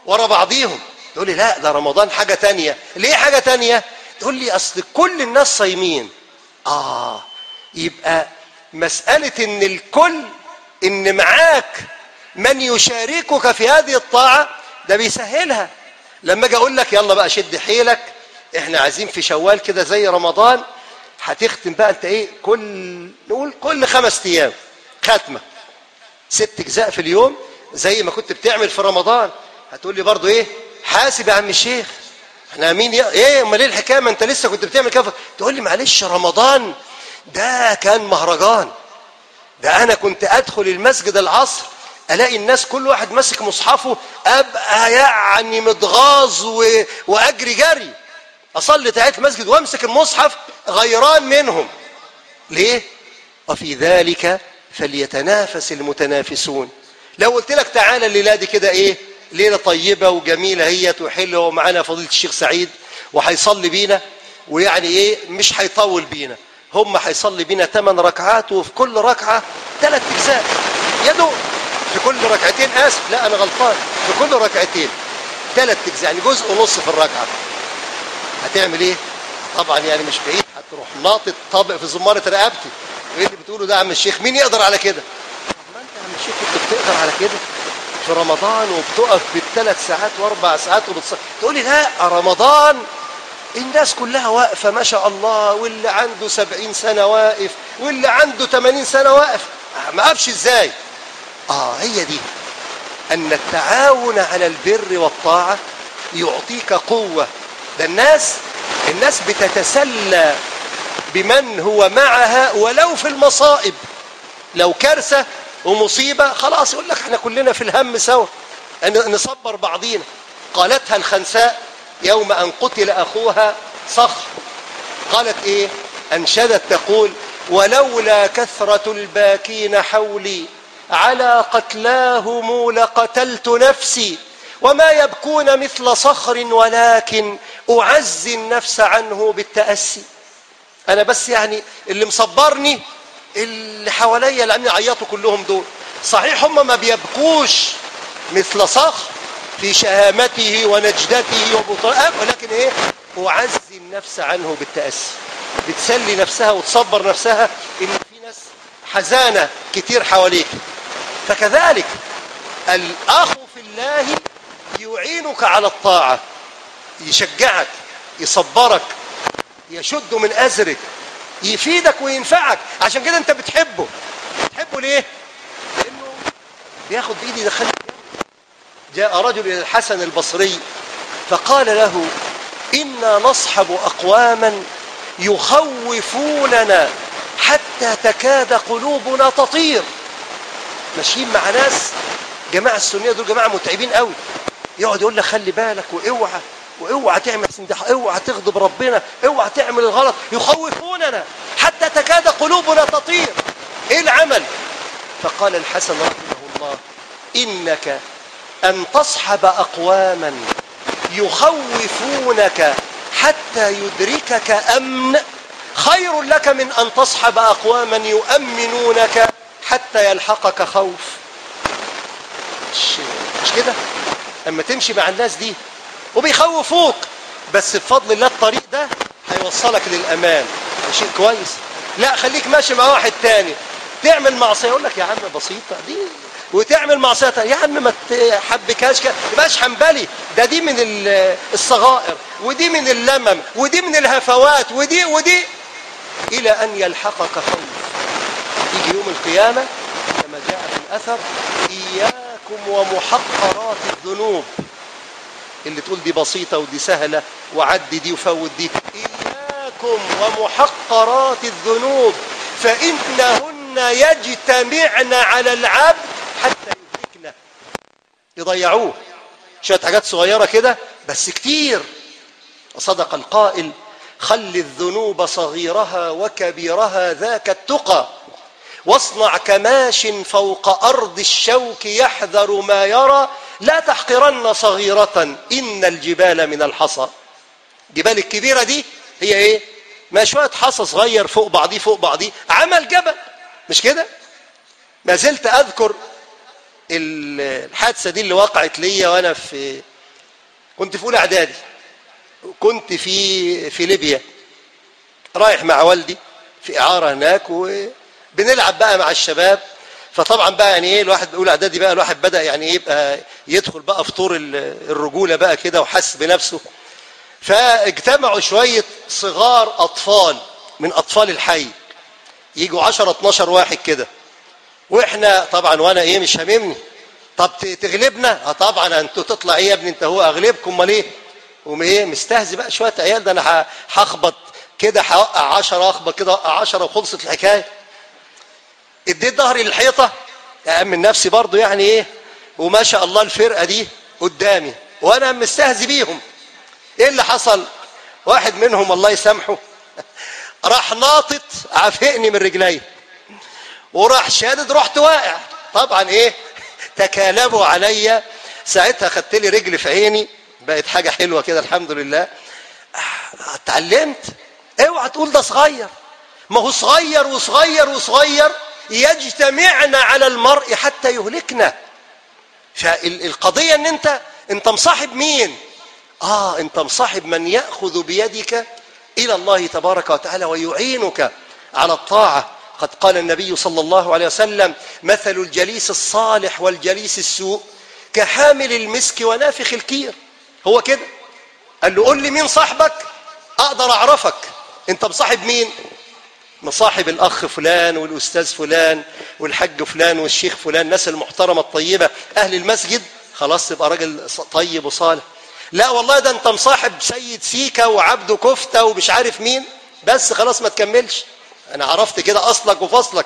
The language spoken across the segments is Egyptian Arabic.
ورا بعضيهم تقول لي لا ده رمضان حاجة تانية ليه حاجة تانية تقول لي أصل كل الناس صايمين آه يبقى مسألة إن الكل إن معاك من يشاركك في هذه الطاعة ده بيسهلها لما أجي أقول لك يلا بقى شد حيلك إحنا عايزين في شوال كده زي رمضان هتختم بقى أنت إيه كل نقول كل خمس أيام ختمة ست أجزاء في اليوم زي ما كنت بتعمل في رمضان هتقول لي برضو إيه حاسب يا عم الشيخ احنا مين يا... ايه امال ايه الحكايه ما انت لسه كنت بتعمل كده تقول لي معلش رمضان ده كان مهرجان ده انا كنت ادخل المسجد العصر الاقي الناس كل واحد ماسك مصحفه ابقى يعني متغاظ و... واجري جري اصلي تحيه المسجد وامسك المصحف غيران منهم ليه وفي ذلك فليتنافس المتنافسون لو قلت لك تعالى الليله دي كده ايه ليله طيبه وجميله هي وحلوه ومعانا فضيله الشيخ سعيد وهيصلي بينا ويعني ايه مش هيطول بينا هم هيصلي بينا ثمان ركعات وفي كل ركعه ثلاث اجزاء يا دوب في كل ركعتين اسف لا انا غلطان في كل ركعتين ثلاث اجزاء يعني جزء ونص في الركعه هتعمل ايه طبعا يعني مش بعيد هتروح ناطط طابق في زماره رقبتي ايه اللي بتقوله ده يا عم الشيخ مين يقدر على كده طب ما انت يا عم الشيخ كنت بتقدر على كده في رمضان وبتقف بالثلاث ساعات واربع ساعات وبتصلي تقول لي لا رمضان الناس كلها واقفه ما شاء الله واللي عنده سبعين سنه واقف واللي عنده ثمانين سنه واقف ما قفش ازاي اه هي دي ان التعاون على البر والطاعه يعطيك قوه ده الناس الناس بتتسلى بمن هو معها ولو في المصائب لو كارثه ومصيبه خلاص يقول لك احنا كلنا في الهم سوا ان نصبر بعضينا قالتها الخنساء يوم ان قتل اخوها صخر قالت ايه انشدت تقول ولولا كثره الباكين حولي على قتلاهم لقتلت نفسي وما يبكون مثل صخر ولكن اعزي النفس عنه بالتاسي انا بس يعني اللي مصبرني اللي حواليا اللي عم يعيطوا كلهم دول صحيح هم ما بيبكوش مثل صخر في شهامته ونجدته وبطاقه ولكن ايه اعزي النفس عنه بالتاسي بتسلي نفسها وتصبر نفسها ان في ناس حزانه كتير حواليك فكذلك الاخ في الله يعينك على الطاعه يشجعك يصبرك يشد من ازرك يفيدك وينفعك عشان كده انت بتحبه بتحبه ليه لانه بياخد بايدي يدخلك جاء رجل الى الحسن البصري فقال له انا نصحب اقواما يخوفوننا حتى تكاد قلوبنا تطير ماشيين مع ناس جماعه السنيه دول جماعه متعبين قوي يقعد يقول لك خلي بالك واوعى واوعى تعمل سندح اوعى تغضب ربنا اوعى تعمل الغلط يخوفوننا حتى تكاد قلوبنا تطير ايه العمل فقال الحسن رحمه الله انك ان تصحب اقواما يخوفونك حتى يدركك امن خير لك من ان تصحب اقواما يؤمنونك حتى يلحقك خوف مش, مش كده اما تمشي مع الناس دي وبيخوفوك بس بفضل الله الطريق ده هيوصلك للامان شيء كويس لا خليك ماشي مع واحد تاني تعمل معصيه يقول لك يا عم بسيطه دي وتعمل معصيه تانية. يا عم ما تحبكهاش كده يبقاش حنبلي ده دي من الصغائر ودي من اللمم ودي من الهفوات ودي ودي الى ان يلحقك خوف يجي يوم القيامه كما جاء في الاثر اياكم ومحقرات الذنوب اللي تقول دي بسيطة ودي سهلة وعدي دي وفوت دي إياكم ومحقرات الذنوب فإنهن يجتمعن على العبد حتى يدركنا يضيعوه شوية حاجات صغيرة كده بس كتير وصدق القائل خل الذنوب صغيرها وكبيرها ذاك التقى واصنع كماش فوق أرض الشوك يحذر ما يرى لا تحقرن صغيرة إن الجبال من الحصى الجبال الكبيرة دي هي إيه ما شوية حصى صغير فوق بعضيه فوق بعضيه عمل جبل مش كده ما زلت أذكر الحادثة دي اللي وقعت ليا وأنا في كنت في اولى اعدادي كنت في في ليبيا رايح مع والدي في اعاره هناك وبنلعب بقى مع الشباب فطبعا بقى يعني ايه الواحد بيقول اعدادي بقى الواحد بدا يعني ايه يبقى يدخل بقى في طور الرجوله بقى كده وحس بنفسه فاجتمعوا شويه صغار اطفال من اطفال الحي يجوا 10 12 واحد كده واحنا طبعا وانا ايه مش هاممني طب تغلبنا اه طبعا انتوا تطلع ايه يا ابني انت هو اغلبكم امال ايه قوم ايه مستهزي بقى شويه عيال ده انا هخبط كده هوقع 10 اخبط كده اوقع 10 وخلصت الحكايه اديت ظهري للحيطه أأمن نفسي برضو يعني ايه وما شاء الله الفرقه دي قدامي وانا مستهزي بيهم ايه اللي حصل واحد منهم الله يسامحه راح ناطط عافقني من رجلي وراح شادد رحت واقع طبعا ايه تكالبوا عليا ساعتها خدت لي رجل في عيني بقت حاجه حلوه كده الحمد لله اتعلمت اوعى تقول ده صغير ما هو صغير وصغير وصغير يجتمعنا على المرء حتى يهلكنا فالقضيه ان انت انت مصاحب مين اه انت مصاحب من ياخذ بيدك الى الله تبارك وتعالى ويعينك على الطاعه قد قال النبي صلى الله عليه وسلم مثل الجليس الصالح والجليس السوء كحامل المسك ونافخ الكير هو كده قال له قول لي مين صاحبك اقدر اعرفك انت مصاحب مين مصاحب الاخ فلان والاستاذ فلان والحج فلان والشيخ فلان الناس المحترمه الطيبه اهل المسجد خلاص تبقى راجل طيب وصالح لا والله ده انت مصاحب سيد سيكا وعبده كفته ومش عارف مين بس خلاص ما تكملش انا عرفت كده اصلك وفصلك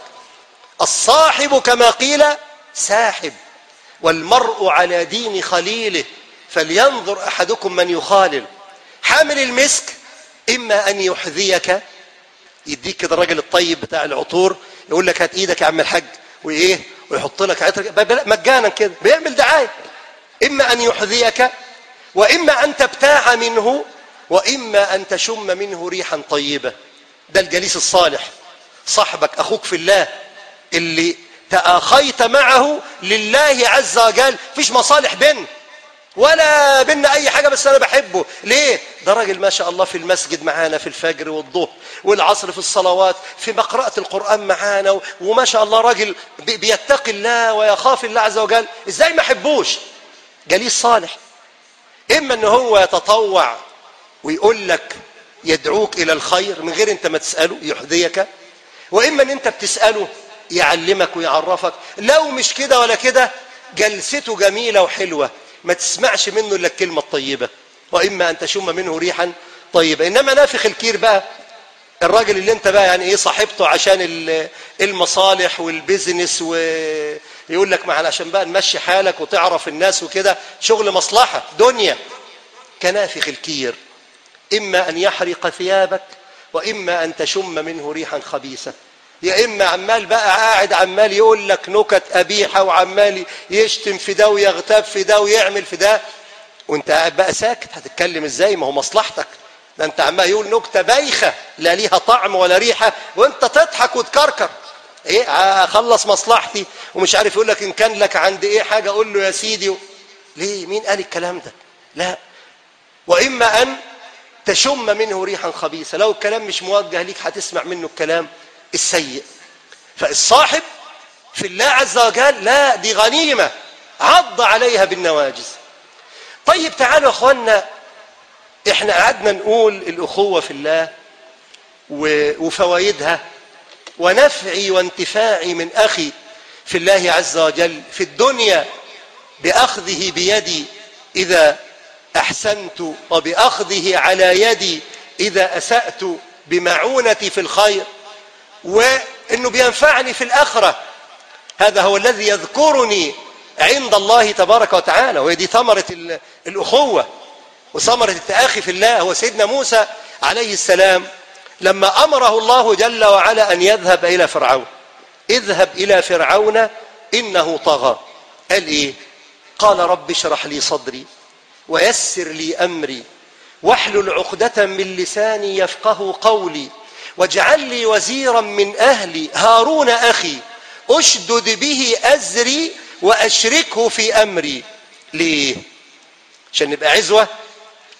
الصاحب كما قيل ساحب والمرء على دين خليله فلينظر احدكم من يخالل حامل المسك اما ان يحذيك يديك كده الراجل الطيب بتاع العطور يقول لك هات ايدك يا عم الحاج وايه ويحط لك عطر مجانا كده بيعمل دعايه اما ان يحذيك واما ان تبتاع منه واما ان تشم منه ريحا طيبه ده الجليس الصالح صاحبك اخوك في الله اللي تآخيت معه لله عز وجل فيش مصالح بيننا ولا بينا اي حاجه بس انا بحبه ليه ده راجل ما شاء الله في المسجد معانا في الفجر والظهر والعصر في الصلوات في مقرأة القرآن معانا وما شاء الله راجل بيتقي الله ويخاف الله عز وجل ازاي ما احبوش جليس صالح اما ان هو يتطوع ويقول لك يدعوك الى الخير من غير انت ما تساله يحذيك واما ان انت بتساله يعلمك ويعرفك لو مش كده ولا كده جلسته جميله وحلوه ما تسمعش منه الا الكلمه الطيبه واما ان تشم منه ريحا طيبه انما نافخ الكير بقى الراجل اللي انت بقى يعني ايه صاحبته عشان المصالح والبيزنس ويقول لك معنا عشان بقى نمشي حالك وتعرف الناس وكده شغل مصلحه دنيا كنافخ الكير اما ان يحرق ثيابك واما ان تشم منه ريحا خبيثه يا اما عمال بقى قاعد عمال يقول لك نكت قبيحه وعمال يشتم في ده ويغتاب في ده ويعمل في ده وانت قاعد بقى ساكت هتتكلم ازاي ما هو مصلحتك ده انت عمال يقول نكته بايخه لا ليها طعم ولا ريحه وانت تضحك وتكركر ايه اخلص مصلحتي ومش عارف يقول لك ان كان لك عند ايه حاجه قول له يا سيدي ليه مين قال الكلام ده لا واما ان تشم منه ريحا خبيثه لو الكلام مش موجه ليك هتسمع منه الكلام السيء فالصاحب في الله عز وجل لا دي غنيمه عض عليها بالنواجز طيب تعالوا يا اخوانا احنا قعدنا نقول الاخوه في الله وفوائدها ونفعي وانتفاعي من اخي في الله عز وجل في الدنيا باخذه بيدي اذا احسنت وباخذه على يدي اذا اسات بمعونتي في الخير وانه بينفعني في الاخره هذا هو الذي يذكرني عند الله تبارك وتعالى وهي دي ثمره الاخوه وثمره التاخي في الله هو سيدنا موسى عليه السلام لما امره الله جل وعلا ان يذهب الى فرعون اذهب الى فرعون انه طغى قال ايه قال رب اشرح لي صدري ويسر لي امري واحلل عقده من لساني يفقه قولي واجعل لي وزيرا من اهلي هارون اخي اشدد به ازري واشركه في امري ليه عشان نبقى عزوه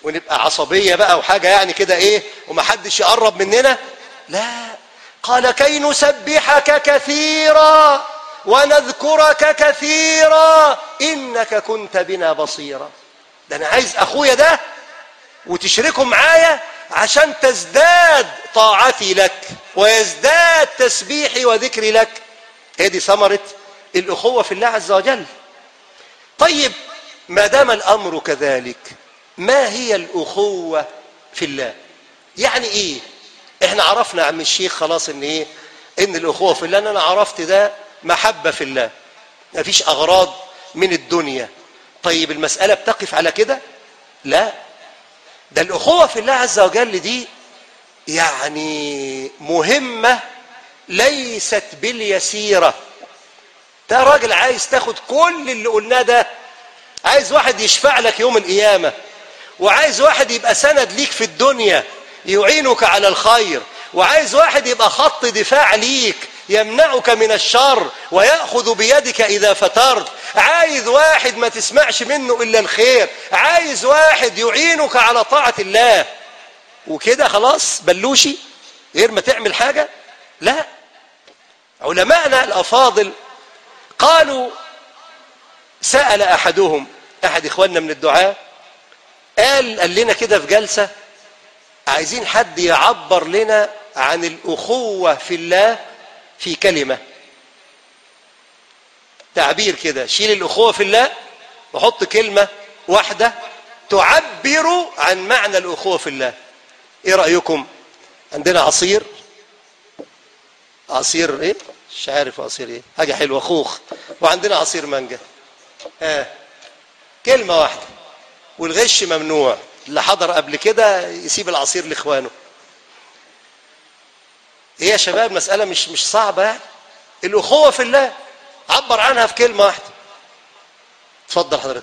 ونبقى عصبيه بقى وحاجه يعني كده ايه ومحدش يقرب مننا لا قال كي نسبحك كثيرا ونذكرك كثيرا انك كنت بنا بصيرا ده انا عايز اخويا ده وتشركه معايا عشان تزداد طاعتي لك ويزداد تسبيحي وذكري لك هي دي ثمره الاخوه في الله عز وجل طيب ما دام الامر كذلك ما هي الاخوه في الله يعني ايه احنا عرفنا يا عم الشيخ خلاص ان ايه ان الاخوه في الله ان انا عرفت ده محبه في الله مفيش اغراض من الدنيا طيب المساله بتقف على كده لا ده الاخوه في الله عز وجل دي يعني مهمه ليست باليسيره ده راجل عايز تاخد كل اللي قلناه ده عايز واحد يشفع لك يوم القيامه وعايز واحد يبقى سند ليك في الدنيا يعينك على الخير وعايز واحد يبقى خط دفاع ليك يمنعك من الشر ويأخذ بيدك إذا فترت عايز واحد ما تسمعش منه إلا الخير عايز واحد يعينك على طاعة الله وكده خلاص بلوشي غير ما تعمل حاجة لا علماءنا الأفاضل قالوا سأل أحدهم أحد إخواننا من الدعاء قال قال لنا كده في جلسة عايزين حد يعبر لنا عن الأخوة في الله في كلمة تعبير كده شيل الأخوة في الله وحط كلمة واحدة تعبر عن معنى الأخوة في الله إيه رأيكم عندنا عصير عصير إيه مش عارف عصير إيه حاجة حلوة خوخ وعندنا عصير مانجا آه. كلمة واحدة والغش ممنوع اللي حضر قبل كده يسيب العصير لاخوانه ايه يا شباب مسألة مش مش صعبة يعني الأخوة في الله عبر عنها في كلمة واحدة اتفضل حضرتك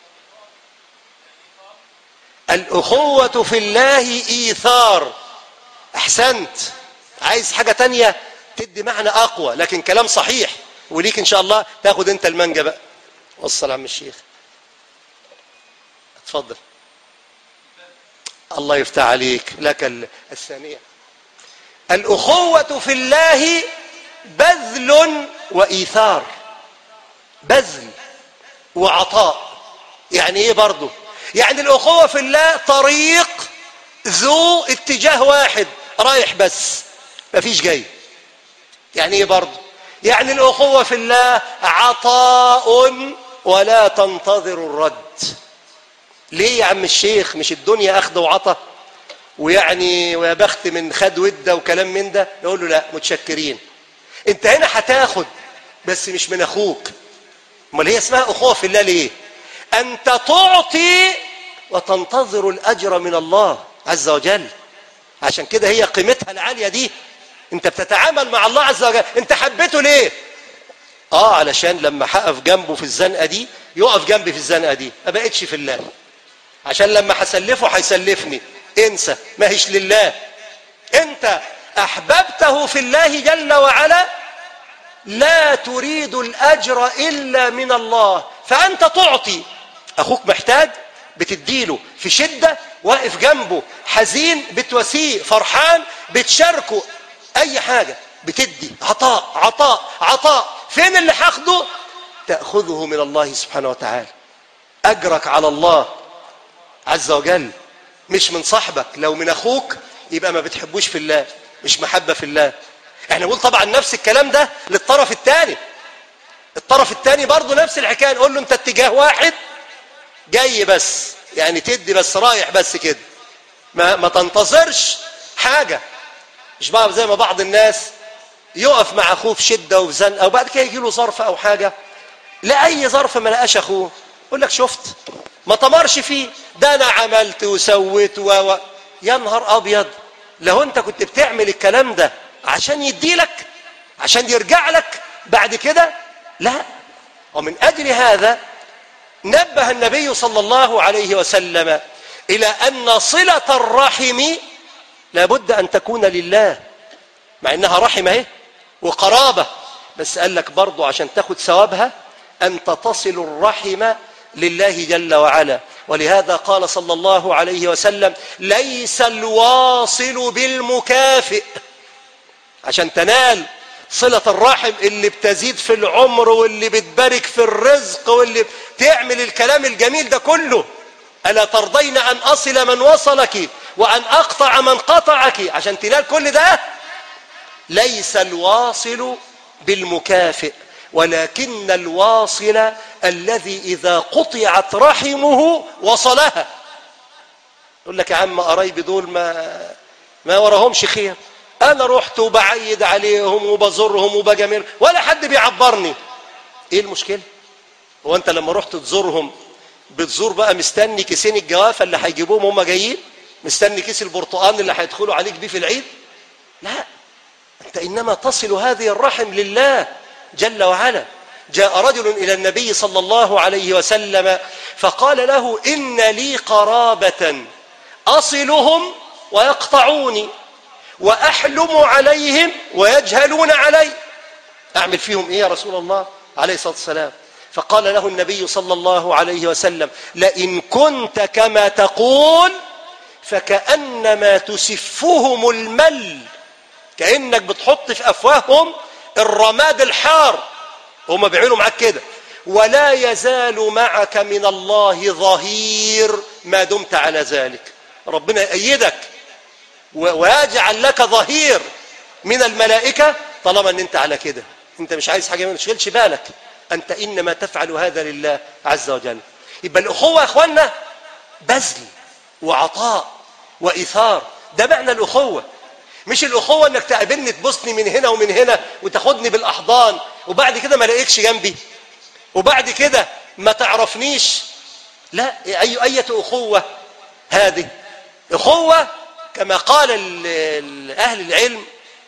الأخوة في الله إيثار أحسنت عايز حاجة تانية تدي معنى أقوى لكن كلام صحيح وليك إن شاء الله تاخد أنت المانجا بقى وصل عم الشيخ اتفضل الله يفتح عليك لك الثانية الأخوة في الله بذل وإيثار بذل وعطاء يعني ايه برضه يعني الأخوة في الله طريق ذو اتجاه واحد رايح بس مفيش جاي يعني ايه برضه يعني الأخوة في الله عطاء ولا تنتظر الرد ليه يا عم الشيخ مش الدنيا أخذ وعطى ويعني ويا بخت من خد ودة وكلام من ده نقول له لا متشكرين انت هنا هتاخد بس مش من اخوك امال هي اسمها اخوه في الله ليه انت تعطي وتنتظر الاجر من الله عز وجل عشان كده هي قيمتها العاليه دي انت بتتعامل مع الله عز وجل انت حبيته ليه اه علشان لما هقف جنبه في الزنقه دي يقف جنبي في الزنقه دي ما بقتش في الله عشان لما هسلفه هيسلفني انسى ما هيش لله انت احببته في الله جل وعلا لا تريد الاجر الا من الله فانت تعطي اخوك محتاج بتديله في شده واقف جنبه حزين بتواسيه فرحان بتشاركه اي حاجه بتدي عطاء عطاء عطاء فين اللي هاخده تاخذه من الله سبحانه وتعالى اجرك على الله عز وجل مش من صاحبك لو من اخوك يبقى ما بتحبوش في الله مش محبه في الله احنا نقول طبعا نفس الكلام ده للطرف الثاني الطرف الثاني برضه نفس الحكايه نقول له انت اتجاه واحد جاي بس يعني تدي بس رايح بس كده ما ما تنتظرش حاجه مش بقى زي ما بعض الناس يقف مع اخوه في شده وفي زنقه وبعد كده يجي له ظرف او حاجه لاي ظرف ما لقاش اخوه يقول لك شفت ما طمرش فيه ده انا عملت وسويت و و يا نهار ابيض لو انت كنت بتعمل الكلام ده عشان يديلك عشان يرجع لك بعد كده لا ومن اجل هذا نبه النبي صلى الله عليه وسلم الى ان صله الرحم لابد ان تكون لله مع انها رحم اهي وقرابه بس قال لك برضه عشان تاخد ثوابها انت تصل الرحم لله جل وعلا ولهذا قال صلى الله عليه وسلم ليس الواصل بالمكافئ عشان تنال صلة الرحم اللي بتزيد في العمر واللي بتبارك في الرزق واللي تعمل الكلام الجميل ده كله ألا ترضين أن أصل من وصلك وأن أقطع من قطعك عشان تنال كل ده ليس الواصل بالمكافئ ولكن الواصل الذي إذا قطعت رحمه وصلها يقول لك يا عم قرايبي دول ما ما وراهمش خير انا رحت وبعيد عليهم وبزورهم وبجامل ولا حد بيعبرني ايه المشكله هو انت لما رحت تزورهم بتزور بقى مستني كيسين الجوافه اللي هيجيبوهم هم جايين مستني كيس البرتقال اللي هيدخلوا عليك بيه في العيد لا انت انما تصل هذه الرحم لله جل وعلا جاء رجل الى النبي صلى الله عليه وسلم فقال له ان لي قرابه اصلهم ويقطعوني واحلم عليهم ويجهلون علي اعمل فيهم ايه يا رسول الله عليه الصلاه والسلام فقال له النبي صلى الله عليه وسلم لئن كنت كما تقول فكانما تسفهم المل كانك بتحط في افواههم الرماد الحار هم بيعملوا معاك كده ولا يزال معك من الله ظهير ما دمت على ذلك ربنا يأيدك ويجعل لك ظهير من الملائكة طالما ان انت على كده انت مش عايز حاجة ما تشغلش بالك انت انما تفعل هذا لله عز وجل يبقى الاخوة يا اخوانا بذل وعطاء وايثار ده معنى الاخوة مش الاخوة انك تقابلني تبصني من هنا ومن هنا وتاخدني بالاحضان وبعد كده ما الاقيكش جنبي وبعد كده ما تعرفنيش لا اي اية اخوة هذه اخوة كما قال اهل العلم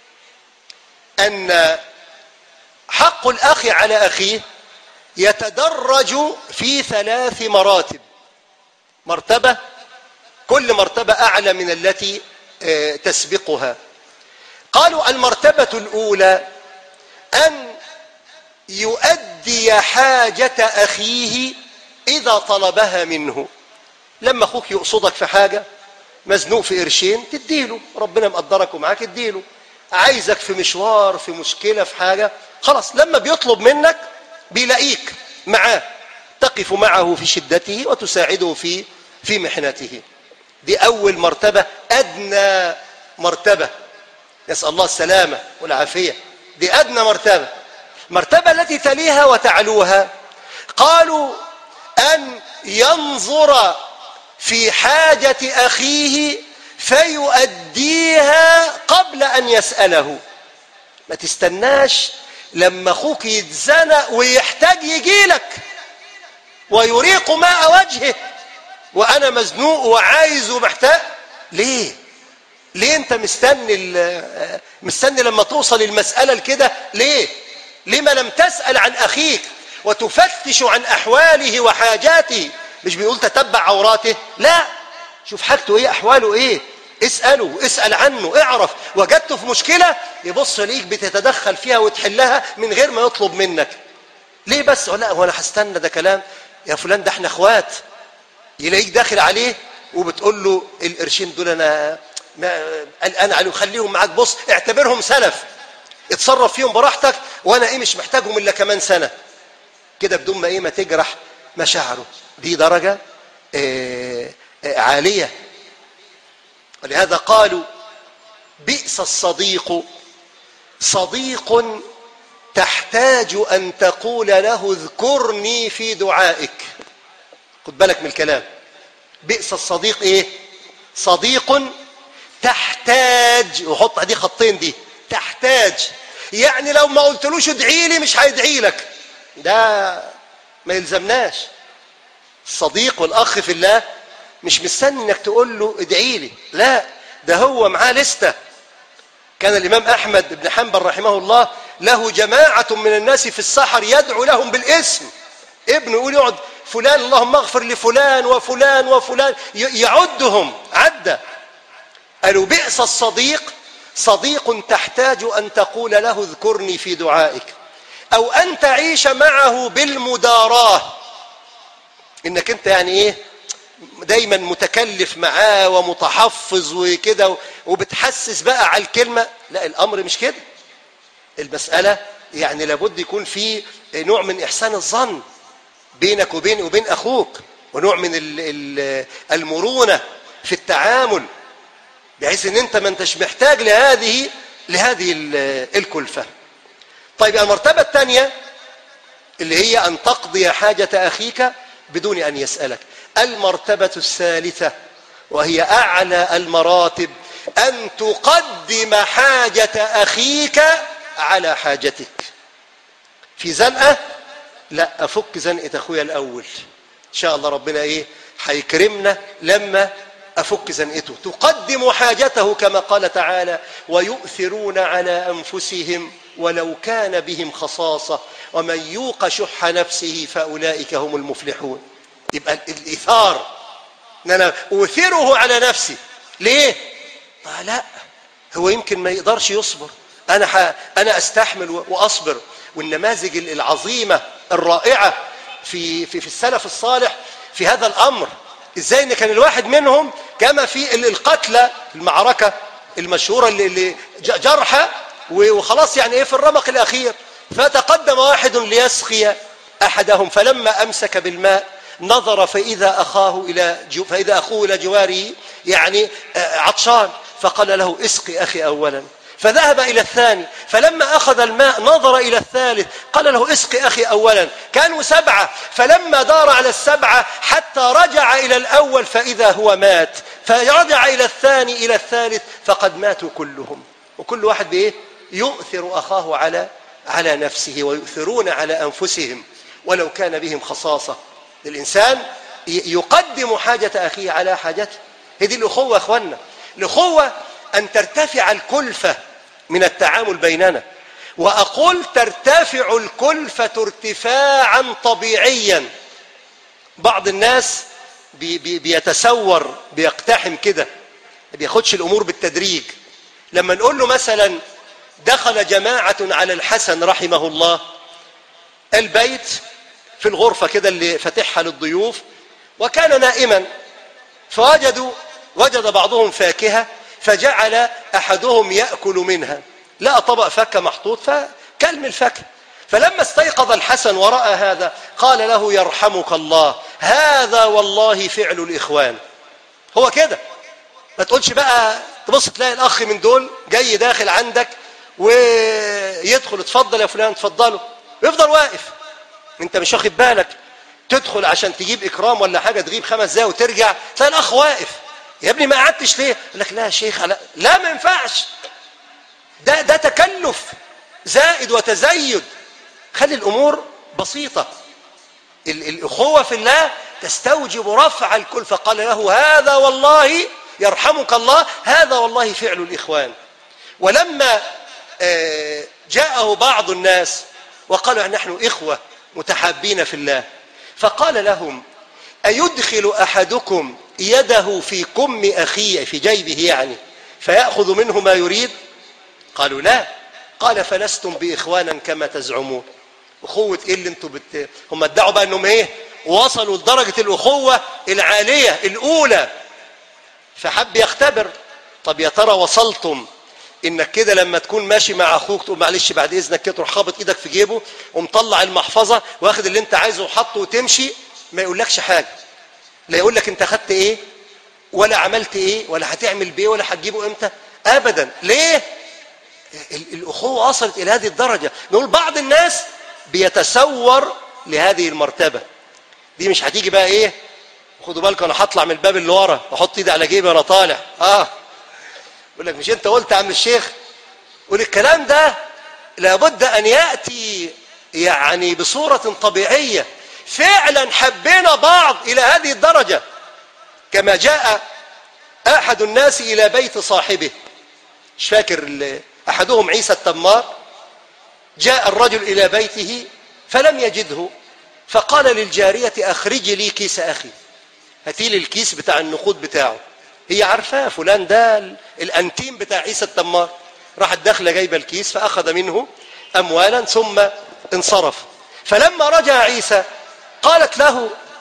ان حق الاخ على اخيه يتدرج في ثلاث مراتب مرتبه كل مرتبه اعلى من التي تسبقها قالوا المرتبه الاولى ان يؤدي حاجه اخيه اذا طلبها منه لما اخوك يقصدك في حاجه مزنوق في قرشين تديله ربنا مقدرك ومعاك اديله عايزك في مشوار في مشكله في حاجه خلاص لما بيطلب منك بيلاقيك معاه تقف معه في شدته وتساعده في في محنته دي اول مرتبه ادنى مرتبه نسال الله السلامه والعافيه دي ادنى مرتبه المرتبه التي تليها وتعلوها قالوا ان ينظر في حاجة أخيه فيؤديها قبل أن يسأله ما تستناش لما أخوك يتزنق ويحتاج يجيلك ويريق ماء وجهه وأنا مزنوق وعايز ومحتاج ليه؟ ليه أنت مستني مستني لما توصل المسألة لكده؟ ليه؟ لما لم تسأل عن أخيك وتفتش عن أحواله وحاجاته مش بيقول تتبع عوراته لا شوف حاجته ايه احواله ايه اساله اسال عنه اعرف وجدته في مشكله يبص ليك بتتدخل فيها وتحلها من غير ما يطلب منك ليه بس لا هو انا هستنى ده كلام يا فلان ده احنا اخوات يلاقيك داخل عليه وبتقول له القرشين دول انا قلقان عليهم خليهم معاك بص اعتبرهم سلف اتصرف فيهم براحتك وانا ايه مش محتاجهم الا كمان سنه كده بدون ما ايه ما تجرح مشاعره دي درجة عالية ولهذا قالوا بئس الصديق صديق تحتاج أن تقول له اذكرني في دعائك خد بالك من الكلام بئس الصديق ايه صديق تحتاج وحط دي خطين دي تحتاج يعني لو ما قلتلوش ادعي لي مش هيدعي لك ده ما يلزمناش الصديق والاخ في الله مش مستني انك تقول له ادعي لي لا ده هو معاه لسته كان الامام احمد بن حنبل رحمه الله له جماعه من الناس في السحر يدعو لهم بالاسم ابنه يقول يقعد فلان اللهم اغفر لفلان وفلان وفلان يعدهم عدة قالوا بئس الصديق صديق تحتاج ان تقول له اذكرني في دعائك او ان تعيش معه بالمداراه انك انت يعني ايه دايما متكلف معاه ومتحفظ وكده وبتحسس بقى على الكلمة لا الأمر مش كده المسألة يعني لابد يكون في نوع من إحسان الظن بينك وبين وبين أخوك ونوع من المرونة في التعامل بحيث ان انت ما انتش محتاج لهذه لهذه الكلفة طيب المرتبة الثانية اللي هي أن تقضي حاجة أخيك بدون أن يسألك المرتبة الثالثة وهي أعلى المراتب أن تقدم حاجة أخيك على حاجتك في زنقة لا أفك زنقة أخويا الأول إن شاء الله ربنا إيه هيكرمنا لما أفك زنقته تقدم حاجته كما قال تعالى ويؤثرون على أنفسهم ولو كان بهم خصاصة ومن يوق شح نفسه فأولئك هم المفلحون يبقى الإثار إن أنا أثره على نفسي ليه؟ آه لا هو يمكن ما يقدرش يصبر أنا ح... أنا أستحمل وأصبر والنماذج العظيمة الرائعة في في في السلف الصالح في هذا الأمر ازاي ان كان الواحد منهم كما في القتلى المعركة المشهورة اللي, اللي جرحى وخلاص يعني ايه في الرمق الاخير فتقدم واحد ليسقي احدهم فلما امسك بالماء نظر فاذا اخاه الى جو فاذا اخوه الى جواره يعني عطشان فقال له اسقي اخي اولا فذهب إلى الثاني فلما أخذ الماء نظر إلى الثالث قال له اسقي أخي أولا كانوا سبعة فلما دار على السبعة حتى رجع إلى الأول فإذا هو مات فرجع إلى الثاني إلى الثالث فقد ماتوا كلهم وكل واحد بإيه يؤثر أخاه على على نفسه ويؤثرون على أنفسهم ولو كان بهم خصاصة الإنسان يقدم حاجة أخيه على حاجته هذه الأخوة أخوانا الأخوة أن ترتفع الكلفة من التعامل بيننا وأقول ترتفع الكلفة ارتفاعا طبيعيا بعض الناس بي بي بيتسور بيقتحم كده ما بياخدش الأمور بالتدريج لما نقول له مثلا دخل جماعة على الحسن رحمه الله البيت في الغرفة كده اللي فتحها للضيوف وكان نائما فوجدوا وجد بعضهم فاكهة فجعل أحدهم يأكل منها لقى طبق فكة محطوط فكل من الفكة فلما استيقظ الحسن ورأى هذا قال له يرحمك الله هذا والله فعل الإخوان هو كده ما تقولش بقى تبص تلاقي الأخ من دول جاي داخل عندك ويدخل اتفضل يا فلان اتفضلوا ويفضل واقف انت مش واخد بالك تدخل عشان تجيب إكرام ولا حاجة تغيب خمس دقايق وترجع تلاقي الأخ واقف يا ابني ما قعدتش ليه يقول لك لا يا شيخ لا, لا ما ينفعش ده ده تكلف زائد وتزايد خلي الامور بسيطه الاخوه في الله تستوجب رفع الكلفه قال له هذا والله يرحمك الله هذا والله فعل الاخوان ولما جاءه بعض الناس وقالوا نحن اخوه متحابين في الله فقال لهم ايدخل احدكم يده في كم أخيه في جيبه يعني فيأخذ منه ما يريد قالوا لا قال فلستم بإخوانا كما تزعمون أخوة إيه اللي انتم بت... هم ادعوا بقى أنهم إيه وصلوا لدرجة الأخوة العالية الأولى فحب يختبر طب يا ترى وصلتم انك كده لما تكون ماشي مع اخوك تقول معلش بعد اذنك كده تروح خابط ايدك في جيبه ومطلع المحفظه واخد اللي انت عايزه وحطه وتمشي ما يقولكش حاجه لا يقول لك انت خدت ايه ولا عملت ايه ولا هتعمل بيه ولا هتجيبه امتى ابدا ليه الاخوه وصلت الى هذه الدرجه نقول بعض الناس بيتسور لهذه المرتبه دي مش هتيجي بقى ايه خدوا بالكم انا هطلع من الباب اللي ورا واحط ايدي على جيبي وانا طالع اه يقول لك مش انت قلت يا عم الشيخ قول الكلام ده لابد ان ياتي يعني بصوره طبيعيه فعلا حبينا بعض إلى هذه الدرجة كما جاء أحد الناس إلى بيت صاحبه مش فاكر أحدهم عيسى التمار جاء الرجل إلى بيته فلم يجده فقال للجارية أخرجي لي كيس أخي هاتي لي الكيس بتاع النقود بتاعه هي عارفاه فلان ده الأنتيم بتاع عيسى التمار راحت داخلة جايبة الكيس فأخذ منه أموالا ثم انصرف فلما رجع عيسى قالت له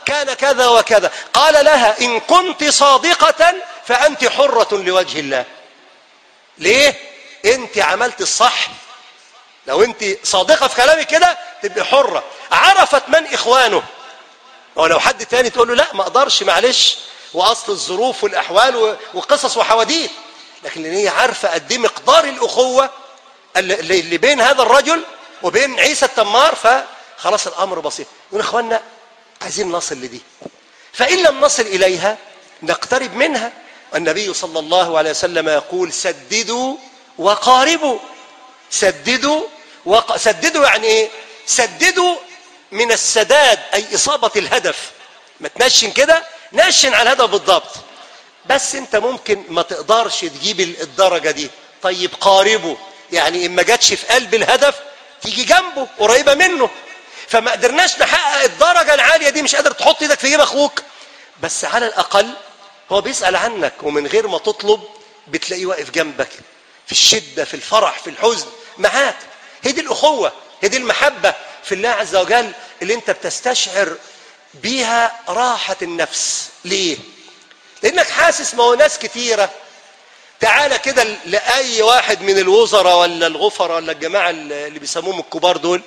كان كذا وكذا قال لها إن كنت صادقة فأنت حرة لوجه الله ليه انت عملت الصح لو انت صادقة في كلامك كده تبقى حرة عرفت من إخوانه ولو حد تاني تقول له لا ما اقدرش معلش واصل الظروف والاحوال وقصص وحواديت لكن هي عارفه قد ايه مقدار الاخوه اللي اللي بين هذا الرجل وبين عيسى التمار فخلاص الامر بسيط يقول اخوانا عايزين نصل لدي فان لم نصل اليها نقترب منها النبي صلى الله عليه وسلم يقول سددوا وقاربوا سددوا وق... سددوا يعني ايه سددوا من السداد اي اصابه الهدف ما تنشن كده نشن على الهدف بالضبط بس انت ممكن ما تقدرش تجيب الدرجه دي طيب قاربه يعني ان ما جاتش في قلب الهدف تيجي جنبه قريبه منه فما قدرناش نحقق الدرجه العاليه دي مش قادر تحط ايدك في جيب اخوك بس على الاقل هو بيسال عنك ومن غير ما تطلب بتلاقيه واقف جنبك في الشده في الفرح في الحزن معاك هي دي الاخوه هي دي المحبه في الله عز وجل اللي انت بتستشعر بيها راحه النفس ليه لانك حاسس ما هو ناس كتيره تعالى كده لاي واحد من الوزراء ولا الغفراء ولا الجماعه اللي بيسموهم الكبار دول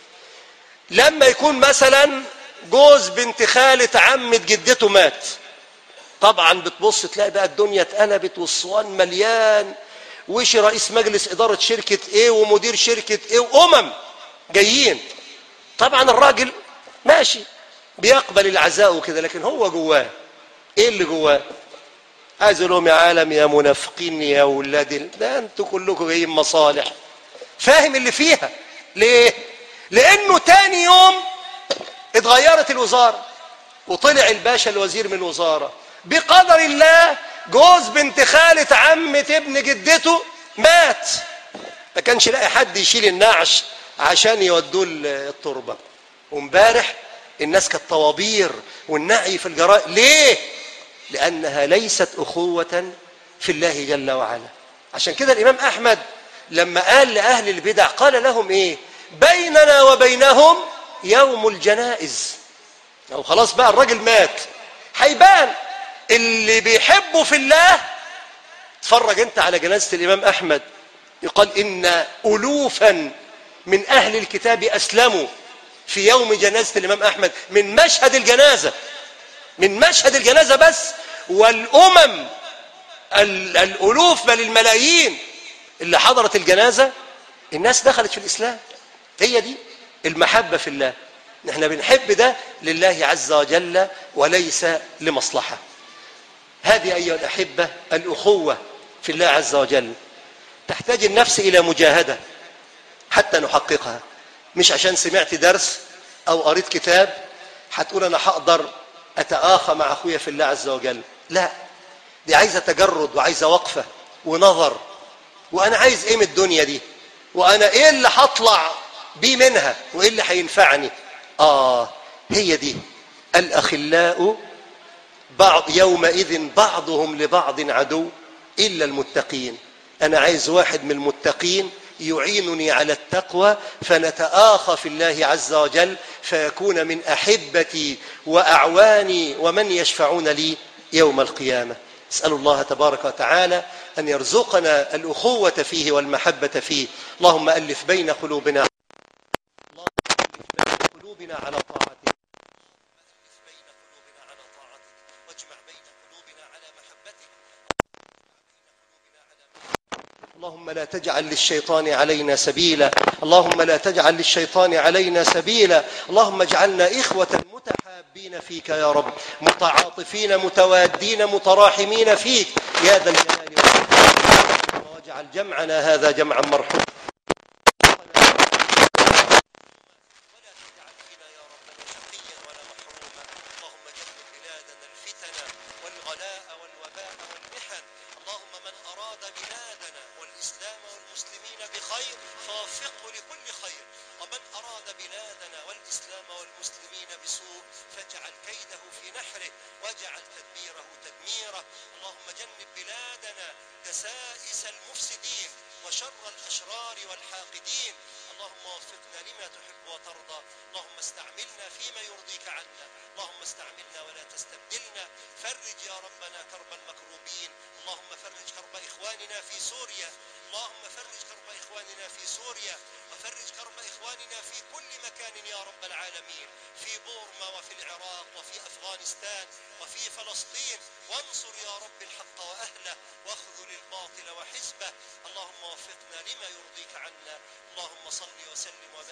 لما يكون مثلا جوز بنت خالة عمة جدته مات طبعا بتبص تلاقي بقى الدنيا اتقلبت والصوان مليان وش رئيس مجلس إدارة شركة ايه ومدير شركة ايه وأمم جايين طبعا الراجل ماشي بيقبل العزاء وكده لكن هو جواه ايه اللي جواه عايز لهم يا عالم يا منافقين يا ولاد ده انتوا كلكم جايين مصالح فاهم اللي فيها ليه لانه تاني يوم اتغيرت الوزاره وطلع الباشا الوزير من الوزاره بقدر الله جوز بنت خالة عمة ابن جدته مات ما كانش لاقي حد يشيل النعش عشان يودوه التربه وامبارح الناس كانت طوابير والنعي في الجرائم ليه لانها ليست اخوه في الله جل وعلا عشان كده الامام احمد لما قال لاهل البدع قال لهم ايه بيننا وبينهم يوم الجنائز او خلاص بقى الراجل مات هيبان اللي بيحبه في الله اتفرج انت على جنازه الامام احمد يقال ان الوفا من اهل الكتاب اسلموا في يوم جنازه الامام احمد من مشهد الجنازه من مشهد الجنازه بس والامم الالوف بل الملايين اللي حضرت الجنازه الناس دخلت في الاسلام هي دي المحبه في الله احنا بنحب ده لله عز وجل وليس لمصلحه هذه ايها الاحبه الاخوه في الله عز وجل تحتاج النفس الى مجاهده حتى نحققها مش عشان سمعت درس او قريت كتاب هتقول انا هقدر اتآخى مع اخويا في الله عز وجل لا دي عايزه تجرد وعايزه وقفه ونظر وانا عايز ايه من الدنيا دي وانا ايه اللي هطلع بيه منها وايه اللي هينفعني اه هي دي الاخلاء بعض يومئذ بعضهم لبعض عدو الا المتقين انا عايز واحد من المتقين يعينني على التقوى فنتآخى في الله عز وجل فيكون من أحبتي وأعواني ومن يشفعون لي يوم القيامة اسأل الله تبارك وتعالى أن يرزقنا الأخوة فيه والمحبة فيه اللهم ألف بين قلوبنا اللهم ألف بين قلوبنا على طاعتك ألف بين قلوبنا على طاعتك واجمع بين قلوبنا على محبتك اللهم لا تجعل للشيطان علينا سبيلا اللهم لا تجعل للشيطان علينا سبيلا اللهم اجعلنا إخوة متحابين فيك يا رب متعاطفين متوادين متراحمين فيك يا ذا الجلال والإكرام واجعل جمعنا هذا جمعا مرحوما ولا تجعل فينا يا ربنا شقيا ولا محروما اللهم جنب بلادنا الفتن والغلاء والوباء والمحن اللهم من أراد بلادنا والإسلام والمسلمين بخير فوفقه لكل خير ومن أراد بلادنا والإسلام والمسلمين بسوء فاجعل كيده في نحره واجعل تدبيره تدميره اللهم جنب بلادنا دسائس المفسدين وشر الأشرار والحاقدين اللهم وفقنا لما تحب وترضى اللهم استعملنا فيما يرضيك عنا اللهم استعملنا ولا تستبدلنا فرج يا ربنا كرب المكروبين اللهم فرج كرب إخواننا في سوريا اللهم فرج كرب إخواننا في سوريا وفرج كرب إخواننا في كل مكان يا رب العالمين في بورما وفي العراق وفي أفغانستان وفي فلسطين وانصر يا رب الحق وأهله واخذل الباطل وحزبه اللهم وفقنا لما يرضيك عنا اللهم صل وسلم وبارك